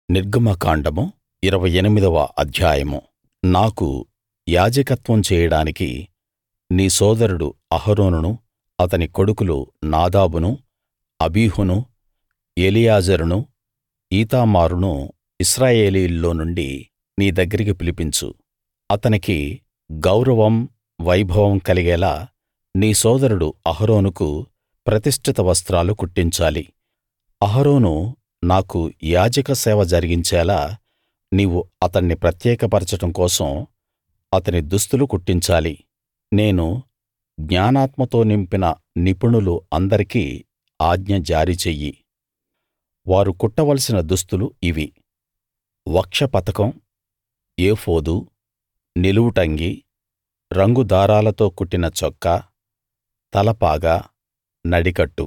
నిర్గమకాండము ఇరవై ఎనిమిదవ అధ్యాయము నాకు యాజకత్వం చేయడానికి నీ సోదరుడు అహరోనును అతని కొడుకులు నాదాబును అబీహును ఎలియాజరును ఈతామారును ఇశ్రాయేలీయుల్లో నుండి నీ దగ్గరికి పిలిపించు అతనికి గౌరవం వైభవం కలిగేలా నీ సోదరుడు అహరోనుకు ప్రతిష్ఠిత వస్త్రాలు కుట్టించాలి అహరోను నాకు యాజక సేవ జరిగించేలా నీవు అతణ్ణి ప్రత్యేకపరచడం కోసం అతని దుస్తులు కుట్టించాలి నేను జ్ఞానాత్మతో నింపిన నిపుణులు అందరికీ ఆజ్ఞ జారీ చెయ్యి వారు కుట్టవలసిన దుస్తులు ఇవి వక్షపతకం ఏఫోదు నిలువుటంగీ రంగు దారాలతో కుట్టిన చొక్కా తలపాగా నడికట్టు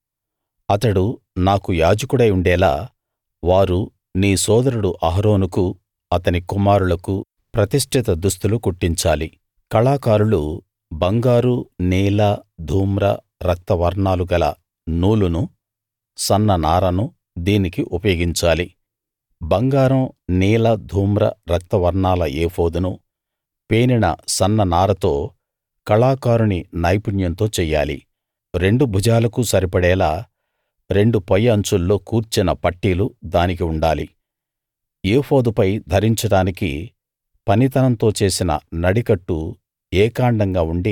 అతడు నాకు యాజకుడై ఉండేలా వారు నీ సోదరుడు అహరోనుకు అతని కుమారులకు ప్రతిష్ఠిత దుస్తులు కుట్టించాలి కళాకారులు బంగారు నీల ధూమ్ర రక్త వర్ణాలు గల నూలును సన్న నారను దీనికి ఉపయోగించాలి బంగారం నీల ధూమ్ర రక్త వర్ణాల ఏఫోదును పేనిన సన్న నారతో కళాకారుని నైపుణ్యంతో చెయ్యాలి రెండు భుజాలకూ సరిపడేలా రెండు పై అంచుల్లో కూర్చిన పట్టీలు దానికి ఉండాలి ఏఫోదుపై ధరించడానికి పనితనంతో చేసిన నడికట్టు ఏకాండంగా ఉండి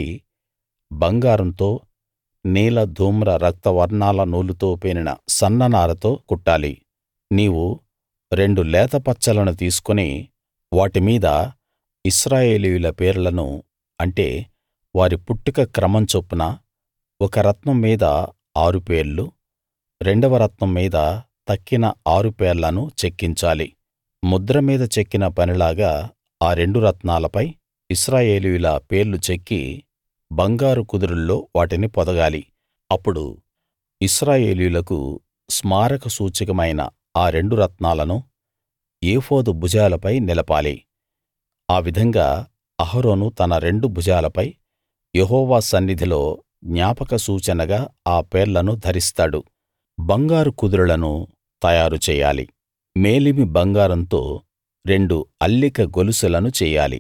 బంగారంతో నీల ధూమ్ర రక్త వర్ణాల నూలుతో పేనిన సన్ననారతో కుట్టాలి నీవు రెండు లేత పచ్చలను తీసుకుని వాటి మీద ఇశ్రాయేలీయుల పేర్లను అంటే వారి పుట్టుక క్రమం చొప్పున ఒక రత్నం మీద ఆరు పేర్లు రెండవ రత్నం మీద తక్కిన ఆరు పేర్లను చెక్కించాలి ముద్ర మీద చెక్కిన పనిలాగా ఆ రెండు రత్నాలపై ఇశ్రాయేలీయుల పేర్లు చెక్కి బంగారు కుదురుల్లో వాటిని పొదగాలి అప్పుడు ఇశ్రాయేలీయులకు స్మారక సూచకమైన ఆ రెండు రత్నాలను ఏఫోదు భుజాలపై నిలపాలి ఆ విధంగా అహరోను తన రెండు భుజాలపై యెహోవా సన్నిధిలో జ్ఞాపక సూచనగా ఆ పేర్లను ధరిస్తాడు బంగారు కుదురులను తయారు చెయ్యాలి మేలిమి బంగారంతో రెండు అల్లిక గొలుసులను చెయ్యాలి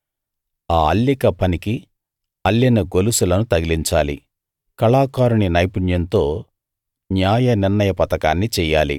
ఆ అల్లిక పనికి అల్లిన గొలుసులను తగిలించాలి కళాకారుని నైపుణ్యంతో న్యాయ నిర్ణయ పతకాన్ని చెయ్యాలి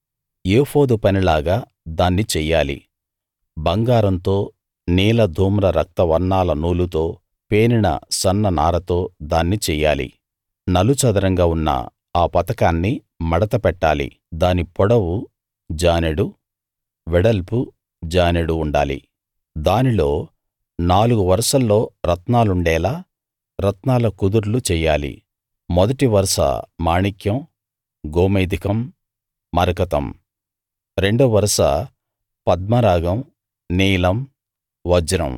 ఏఫోదు పనిలాగా దాన్ని చెయ్యాలి బంగారంతో నీల ధూమ్ర రక్త వర్ణాల నూలుతో పేనిన సన్న నారతో దాన్ని చెయ్యాలి నలుచదరంగా ఉన్న ఆ పతకాన్ని మడత పెట్టాలి దాని పొడవు జానెడు వెడల్పు జానెడు ఉండాలి దానిలో నాలుగు వరుసల్లో రత్నాలుండేలా రత్నాల కుదుర్లు చెయ్యాలి మొదటి వరుస మాణిక్యం గోమేధికం మరకతం రెండో వరుస పద్మరాగం నీలం వజ్రం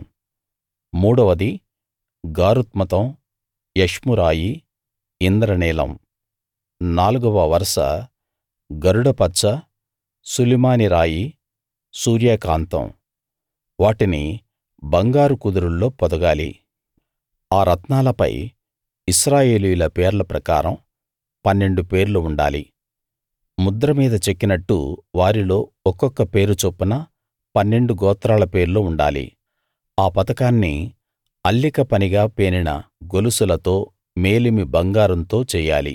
మూడవది గారుత్మతం యష్మురాయి ఇంద్రనీలం నాలుగవ వరుస గరుడపచ్చ సులిమాని రాయి సూర్యకాంతం వాటిని బంగారు కుదురుల్లో పొదగాలి ఆ రత్నాలపై ఇశ్రాయేలీయుల పేర్ల ప్రకారం పన్నెండు పేర్లు ఉండాలి ముద్ర మీద చెక్కినట్టు వారిలో ఒక్కొక్క పేరు చొప్పున పన్నెండు గోత్రాల పేర్లు ఉండాలి ఆ పతకాన్ని అల్లిక పనిగా పేనిన గొలుసులతో మేలిమి బంగారంతో చెయ్యాలి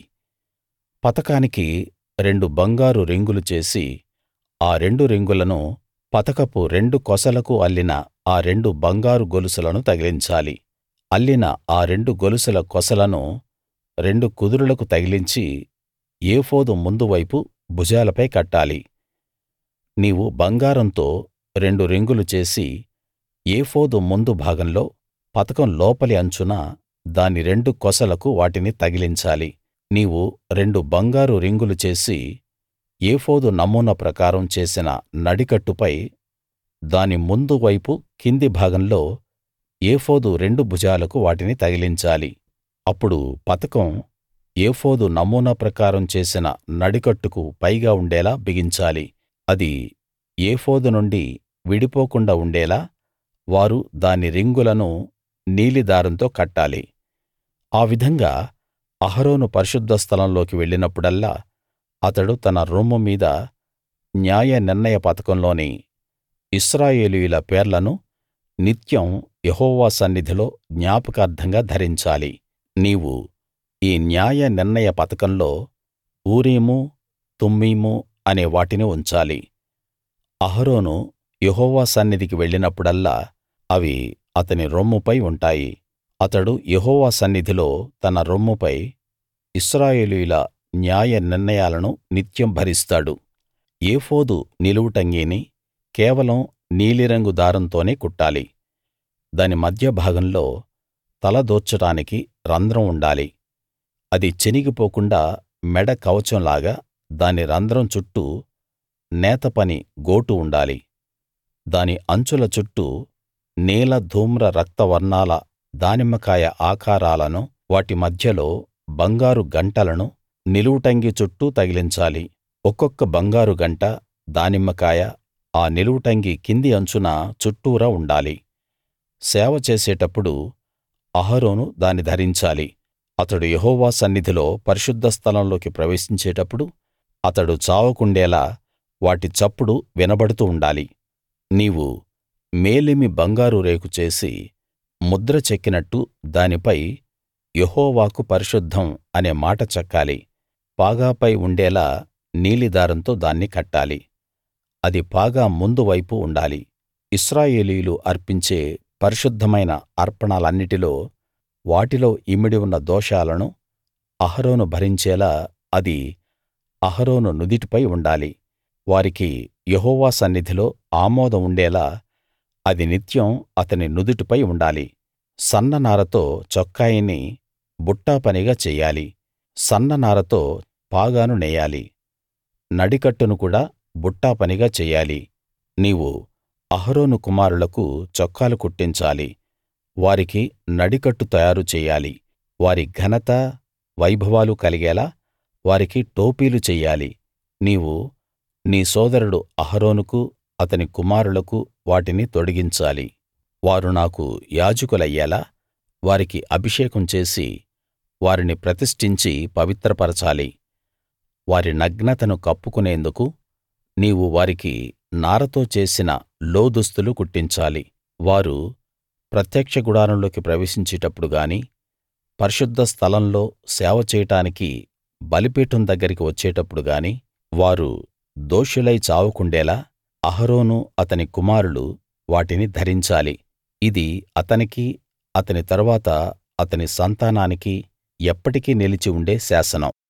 పతకానికి రెండు బంగారు రింగులు చేసి ఆ రెండు రింగులను పతకపు రెండు కొసలకు అల్లిన ఆ రెండు బంగారు గొలుసులను తగిలించాలి అల్లిన ఆ రెండు గొలుసుల కొసలను రెండు కుదురులకు తగిలించి ఏఫోదు ముందు వైపు భుజాలపై కట్టాలి నీవు బంగారంతో రెండు రింగులు చేసి ఏఫోదు ముందు భాగంలో పతకం లోపలి అంచున దాని రెండు కొసలకు వాటిని తగిలించాలి నీవు రెండు బంగారు రింగులు చేసి ఏఫోదు నమూనా ప్రకారం చేసిన నడికట్టుపై దాని ముందు వైపు కింది భాగంలో ఏఫోదు రెండు భుజాలకు వాటిని తగిలించాలి అప్పుడు పతకం ఏఫోదు నమూనా ప్రకారం చేసిన నడికట్టుకు పైగా ఉండేలా బిగించాలి అది ఏఫోదు నుండి విడిపోకుండా ఉండేలా వారు దాని రింగులను నీలి దారంతో కట్టాలి ఆ విధంగా అహరోను పరిశుద్ధ స్థలంలోకి వెళ్ళినప్పుడల్లా అతడు తన రొమ్ము మీద న్యాయ నిర్ణయ పతకంలోని ఇశ్రాయేలీయుల పేర్లను నిత్యం యెహోవా సన్నిధిలో జ్ఞాపకార్థంగా ధరించాలి నీవు ఈ న్యాయ నిర్ణయ పతకంలో ఊరీము తుమ్మీము అనే వాటిని ఉంచాలి అహరోను యెహోవా సన్నిధికి వెళ్ళినప్పుడల్లా అవి అతని రొమ్ముపై ఉంటాయి అతడు యెహోవా సన్నిధిలో తన రొమ్ముపై ఇశ్రాయేలీయుల న్యాయ నిర్ణయాలను నిత్యం భరిస్తాడు ఏఫోదు నిలువుటంగీని కేవలం నీలిరంగు దారంతోనే కుట్టాలి దాని మధ్య భాగంలో తల దూర్చడానికి రంధ్రం ఉండాలి అది చినిగిపోకుండా మెడ కవచంలాగా దాని రంధ్రం చుట్టూ నేతపని గోటు ఉండాలి దాని అంచుల చుట్టూ నీల ధూమ్ర రక్త వర్ణాల దానిమ్మకాయ ఆకారాలను వాటి మధ్యలో బంగారు గంటలను నిలువుటంగీ చుట్టూ తగిలించాలి ఒక్కొక్క బంగారు గంట దానిమ్మకాయ ఆ నిలువుటంగీ కింది అంచున చుట్టూరా ఉండాలి సేవ చేసేటప్పుడు అహరోను దాన్ని ధరించాలి అతడు యెహోవా సన్నిధిలో పరిశుద్ధ స్థలంలోకి ప్రవేశించేటప్పుడు అతడు చావకుండేలా వాటి చప్పుడు వినబడుతూ ఉండాలి నీవు మేలిమి బంగారు రేకు చేసి ముద్ర చెక్కినట్టు దానిపై యెహోవాకు పరిశుద్ధం అనే మాట చెక్కాలి పాగాపై ఉండేలా నీలి దారంతో దాన్ని కట్టాలి అది పాగా ముందు వైపు ఉండాలి ఇశ్రాయేలీయులు అర్పించే పరిశుద్ధమైన అర్పణలన్నిటిలో వాటిలో ఇమిడి ఉన్న దోషాలను అహరోను భరించేలా అది అహరోను నుదిటిపై ఉండాలి వారికి యెహోవా సన్నిధిలో ఆమోదం ఉండేలా అది నిత్యం అతని నుదిటిపై ఉండాలి సన్ననారతో చొక్కాయిని బుట్టాపనిగా చెయ్యాలి సన్ననారతో పాగాను నేయాలి నడికట్టును కూడా బుట్టాపనిగా చెయ్యాలి నీవు అహరోను కుమారులకు చొక్కాలు కుట్టించాలి వారికి నడికట్టు తయారు చెయ్యాలి వారి ఘనత వైభవాలు కలిగేలా వారికి టోపీలు చెయ్యాలి నీవు నీ సోదరుడు అహరోనుకు అతని కుమారులకు వాటిని తొడిగించాలి వారు నాకు యాజకులయ్యేలా వారికి అభిషేకం చేసి వారిని ప్రతిష్ఠించి పవిత్రపరచాలి వారి నగ్నతను కప్పుకునేందుకు నీవు వారికి నారతో చేసిన లోదుస్తులు కుట్టించాలి వారు ప్రత్యక్ష గుడారంలోకి ప్రవేశించేటప్పుడు గానీ పరిశుద్ధ స్థలంలో సేవ చేయడానికి బలిపీఠం దగ్గరికి వచ్చేటప్పుడు గానీ వారు దోషులై చావకుండేలా అహరోను అతని కుమారులు వాటిని ధరించాలి ఇది అతనికీ అతని తరువాత అతని సంతానానికీ ఎప్పటికీ నిలిచి ఉండే శాసనం